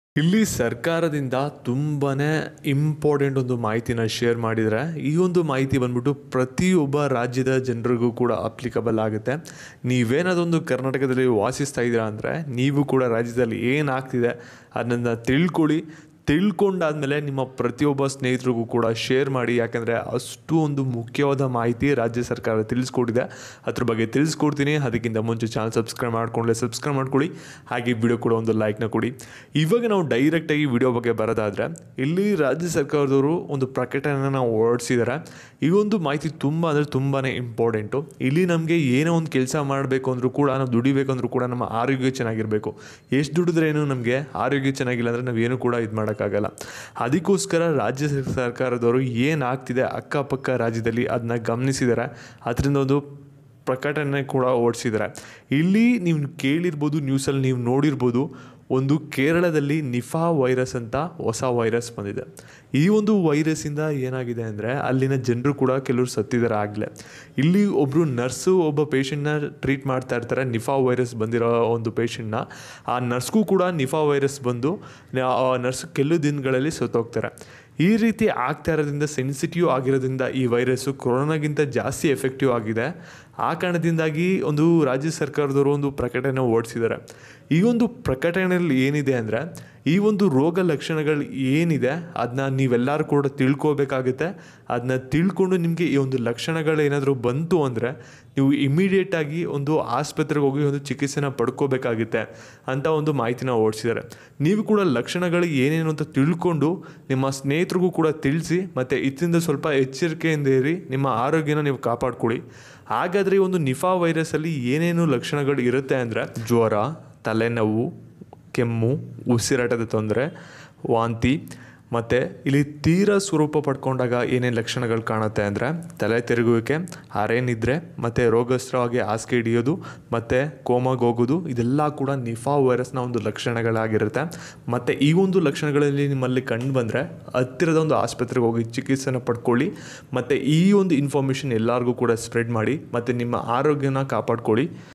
ಇಲ್ಲಿ ಸರ್ಕಾರದಿಂದ ತುಂಬಾ ಇಂಪಾರ್ಟೆಂಟ್ ಒಂದು ಮಾಹಿತಿನ ಶೇರ್ ಮಾಡಿದರೆ ಈ ಒಂದು ಮಾಹಿತಿ ಬಂದ್ಬಿಟ್ಟು ಪ್ರತಿಯೊಬ್ಬ ರಾಜ್ಯದ ಜನರಿಗೂ ಕೂಡ ಅಪ್ಲಿಕಬಲ್ ಆಗುತ್ತೆ ನೀವೇನಾದೊಂದು ಕರ್ನಾಟಕದಲ್ಲಿ ವಾಸಿಸ್ತಾ ಇದ್ದೀರಾ ಅಂದರೆ ನೀವು ಕೂಡ ರಾಜ್ಯದಲ್ಲಿ ಏನಾಗ್ತಿದೆ ಅದನ್ನು ತಿಳ್ಕೊಳ್ಳಿ ತಿಳ್ಕೊಂಡಾದ್ಮೇಲೆ ನಿಮ್ಮ ಪ್ರತಿಯೊಬ್ಬ ಸ್ನೇಹಿತರಿಗೂ ಕೂಡ ಶೇರ್ ಮಾಡಿ ಯಾಕಂದರೆ ಅಷ್ಟು ಒಂದು ಮುಖ್ಯವಾದ ಮಾಹಿತಿ ರಾಜ್ಯ ಸರ್ಕಾರ ತಿಳಿಸ್ಕೊಟ್ಟಿದೆ ಅದ್ರ ಬಗ್ಗೆ ತಿಳಿಸ್ಕೊಡ್ತೀನಿ ಅದಕ್ಕಿಂತ ಮುಂಚೆ ಚಾನಲ್ ಸಬ್ಸ್ಕ್ರೈಬ್ ಮಾಡ್ಕೊಂಡ್ರೆ ಸಬ್ಸ್ಕ್ರೈಬ್ ಮಾಡ್ಕೊಳ್ಳಿ ಹಾಗೆ ವಿಡಿಯೋ ಕೂಡ ಒಂದು ಲೈಕ್ನ ಕೊಡಿ ಇವಾಗ ನಾವು ಡೈರೆಕ್ಟಾಗಿ ವಿಡಿಯೋ ಬಗ್ಗೆ ಬರೋದಾದರೆ ಇಲ್ಲಿ ರಾಜ್ಯ ಸರ್ಕಾರದವರು ಒಂದು ಪ್ರಕಟಣೆನ ಹೊರಡಿಸಿದ್ದಾರೆ ಈ ಒಂದು ಮಾಹಿತಿ ತುಂಬ ಅಂದರೆ ತುಂಬಾ ಇಂಪಾರ್ಟೆಂಟು ಇಲ್ಲಿ ನಮಗೆ ಏನೋ ಒಂದು ಕೆಲಸ ಮಾಡಬೇಕು ಅಂದರೂ ಕೂಡ ನಾವು ದುಡಿಬೇಕು ಅಂದರೂ ಕೂಡ ನಮ್ಮ ಆರೋಗ್ಯ ಚೆನ್ನಾಗಿರಬೇಕು ಎಷ್ಟು ದುಡಿದ್ರೇನು ನಮಗೆ ಆರೋಗ್ಯ ಚೆನ್ನಾಗಿಲ್ಲ ಅಂದರೆ ನಾವೇನು ಕೂಡ ಇದು ಮಾಡೋಕ್ಕಾಗಲ್ಲ ಅದಕ್ಕೋಸ್ಕರ ರಾಜ್ಯ ಸರ್ಕಾರದವರು ಏನಾಗ್ತಿದೆ ಅಕ್ಕಪಕ್ಕ ರಾಜ್ಯದಲ್ಲಿ ಅದನ್ನ ಗಮನಿಸಿದ್ದಾರೆ ಅದರಿಂದ ಒಂದು ಪ್ರಕಟಣೆ ಕೂಡ ಓಡಿಸಿದ್ದಾರೆ ಇಲ್ಲಿ ನೀವು ಕೇಳಿರ್ಬೋದು ನ್ಯೂಸಲ್ಲಿ ನೀವು ನೋಡಿರ್ಬೋದು ಒಂದು ಕೇರಳದಲ್ಲಿ ನಿಫಾ ವೈರಸ್ ಅಂತ ಹೊಸ ವೈರಸ್ ಬಂದಿದೆ ಈ ಒಂದು ವೈರಸ್ಸಿಂದ ಏನಾಗಿದೆ ಅಂದರೆ ಅಲ್ಲಿನ ಜನರು ಕೂಡ ಕೆಲವರು ಸತ್ತಿದ್ದಾರೆ ಆಗಲೇ ಇಲ್ಲಿ ಒಬ್ಬರು ನರ್ಸು ಒಬ್ಬ ಪೇಷಂಟ್ನ ಟ್ರೀಟ್ ಮಾಡ್ತಾ ಇರ್ತಾರೆ ನಿಫಾ ವೈರಸ್ ಬಂದಿರೋ ಒಂದು ಪೇಷಂಟ್ನ ಆ ನರ್ಸ್ಗೂ ಕೂಡ ನಿಫಾ ವೈರಸ್ ಬಂದು ಆ ನರ್ಸ್ ಕೆಲವು ದಿನಗಳಲ್ಲಿ ಸತ್ತೋಗ್ತಾರೆ ಈ ರೀತಿ ಆಗ್ತಾ ಇರೋದ್ರಿಂದ ಸೆನ್ಸಿಟಿವ್ ಆಗಿರೋದ್ರಿಂದ ಈ ವೈರಸ್ಸು ಕೊರೋನಾಗಿಂತ ಜಾಸ್ತಿ ಎಫೆಕ್ಟಿವ್ ಆಗಿದೆ ಆ ಕಾರಣದಿಂದಾಗಿ ಒಂದು ರಾಜ್ಯ ಸರ್ಕಾರದವರು ಒಂದು ಪ್ರಕಟಣೆ ಹೊರಡಿಸಿದ್ದಾರೆ ಈ ಒಂದು ಪ್ರಕಟಣೆಯಲ್ಲಿ ಏನಿದೆ ಅಂದರೆ ಈ ಒಂದು ರೋಗ ಲಕ್ಷಣಗಳು ಏನಿದೆ ಅದನ್ನ ನೀವೆಲ್ಲರೂ ಕೂಡ ತಿಳ್ಕೊಬೇಕಾಗುತ್ತೆ ಅದನ್ನ ತಿಳ್ಕೊಂಡು ನಿಮಗೆ ಈ ಒಂದು ಲಕ್ಷಣಗಳು ಏನಾದರೂ ಬಂತು ಅಂದರೆ ನೀವು ಇಮಿಡಿಯೇಟಾಗಿ ಒಂದು ಆಸ್ಪತ್ರೆಗೆ ಹೋಗಿ ಒಂದು ಚಿಕಿತ್ಸೆನ ಪಡ್ಕೋಬೇಕಾಗುತ್ತೆ ಅಂತ ಒಂದು ಮಾಹಿತಿನ ಓಡಿಸಿದ್ದಾರೆ ನೀವು ಕೂಡ ಲಕ್ಷಣಗಳು ಏನೇನು ಅಂತ ತಿಳ್ಕೊಂಡು ನಿಮ್ಮ ಸ್ನೇಹಿತರಿಗೂ ಕೂಡ ತಿಳಿಸಿ ಮತ್ತು ಇದರಿಂದ ಸ್ವಲ್ಪ ಎಚ್ಚರಿಕೆಯಿಂದ ಇರಿ ನಿಮ್ಮ ಆರೋಗ್ಯನ ನೀವು ಕಾಪಾಡ್ಕೊಳ್ಳಿ ಹಾಗಾದರೆ ಈ ಒಂದು ನಿಫಾ ವೈರಸಲ್ಲಿ ಏನೇನು ಲಕ್ಷಣಗಳು ಇರುತ್ತೆ ಅಂದರೆ ಜ್ವರ ತಲೆನೋವು ಕೆಮ್ಮು ಉಸಿರಾಟದ ತೊಂದರೆ ವಾಂತಿ ಮತ್ತು ಇಲ್ಲಿ ತೀರಾ ಸ್ವರೂಪ ಪಡ್ಕೊಂಡಾಗ ಏನೇನು ಲಕ್ಷಣಗಳು ಕಾಣುತ್ತೆ ಅಂದರೆ ತಲೆ ತಿರುಗುವಿಕೆ ಅರೆನಿದ್ರೆ ಮತ್ತು ರೋಗಸ್ಥವಾಗಿ ಹಾಸಿಗೆ ಹಿಡಿಯೋದು ಮತ್ತು ಕೋಮಾಗ ಹೋಗೋದು ಇದೆಲ್ಲ ಕೂಡ ನಿಫಾ ವೈರಸ್ನ ಒಂದು ಲಕ್ಷಣಗಳಾಗಿರುತ್ತೆ ಮತ್ತು ಈ ಒಂದು ಲಕ್ಷಣಗಳಲ್ಲಿ ನಿಮ್ಮಲ್ಲಿ ಕಂಡು ಬಂದರೆ ಹತ್ತಿರದ ಒಂದು ಆಸ್ಪತ್ರೆಗೆ ಹೋಗಿ ಚಿಕಿತ್ಸೆನ ಪಡ್ಕೊಳ್ಳಿ ಮತ್ತು ಈ ಒಂದು ಇನ್ಫಾರ್ಮೇಷನ್ ಎಲ್ಲರಿಗೂ ಕೂಡ ಸ್ಪ್ರೆಡ್ ಮಾಡಿ ಮತ್ತು ನಿಮ್ಮ ಆರೋಗ್ಯನ ಕಾಪಾಡ್ಕೊಳ್ಳಿ